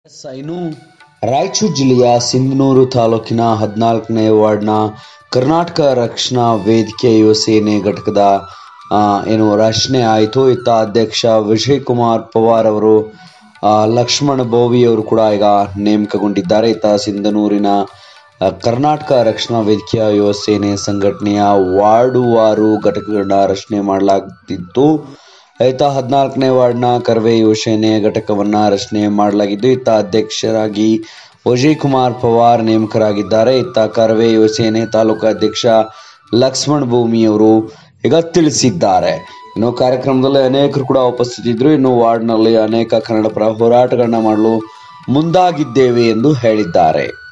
S, ಇನ್ನು ರಾಯಚೂರು ಜಿಲ್ಲೆಯ ಸಿಂಧನೂರು ತಾಲೂಕಿನ ಹದಿನಾಲ್ಕನೇ ವಾರ್ಡ್ನ ಕರ್ನಾಟಕ ರಕ್ಷಣಾ ವೇದಿಕೆ ಯುವ ಸೇನೆ ಘಟಕದ ಆ, ಏನು ರಚನೆ ಆಯಿತು ಇತ್ತ ಅಧ್ಯಕ್ಷ ವಿಜಯ್ ಕುಮಾರ್ ಪವಾರ್ ಅವರು ಆ, ಲಕ್ಷ್ಮಣ ಬೋವಿ ಅವರು ಕೂಡ ಈಗ ನೇಮಕಗೊಂಡಿದ್ದಾರೆ ಇತ್ತ ಸಿಂಧನೂರಿನ ಆ, ಕರ್ನಾಟಕ ರಕ್ಷಣಾ ವೇದಿಕೆಯ ಯುವ ಸೇನೆ ಸಂಘಟನೆಯ ವಾರ್ಡುವಾರು ಘಟಕಗಳನ್ನ ರಚನೆ ಮಾಡಲಾಗ್ತಿತ್ತು ಇತ್ತ ಹದಿನಾಲ್ಕನೇ ವಾರ್ಡ್ನ ಕರ್ವೆ ಯುವಸೇನೆ ಘಟಕವನ್ನ ರಚನೆ ಮಾಡಲಾಗಿದ್ದು ಇತ್ತ ಅಧ್ಯಕ್ಷರಾಗಿ ವಿಜಯ್ ಕುಮಾರ್ ಪವಾರ್ ನೇಮಕರಾಗಿದ್ದಾರೆ ಇತ್ತ ಕರ್ವೆ ಯುವಸೇನೆ ತಾಲೂಕು ಅಧ್ಯಕ್ಷ ಲಕ್ಷ್ಮಣ್ ಭೂಮಿ ಅವರು ಈಗ ತಿಳಿಸಿದ್ದಾರೆ ಇನ್ನು ಕಾರ್ಯಕ್ರಮದಲ್ಲಿ ಅನೇಕರು ಕೂಡ ಉಪಸ್ಥಿತಿದ್ರು ಇನ್ನು ವಾರ್ಡ್ನಲ್ಲಿ ಅನೇಕ ಕನ್ನಡ ಪರ ಹೋರಾಟಗಳನ್ನ ಮಾಡಲು ಮುಂದಾಗಿದ್ದೇವೆ ಎಂದು ಹೇಳಿದ್ದಾರೆ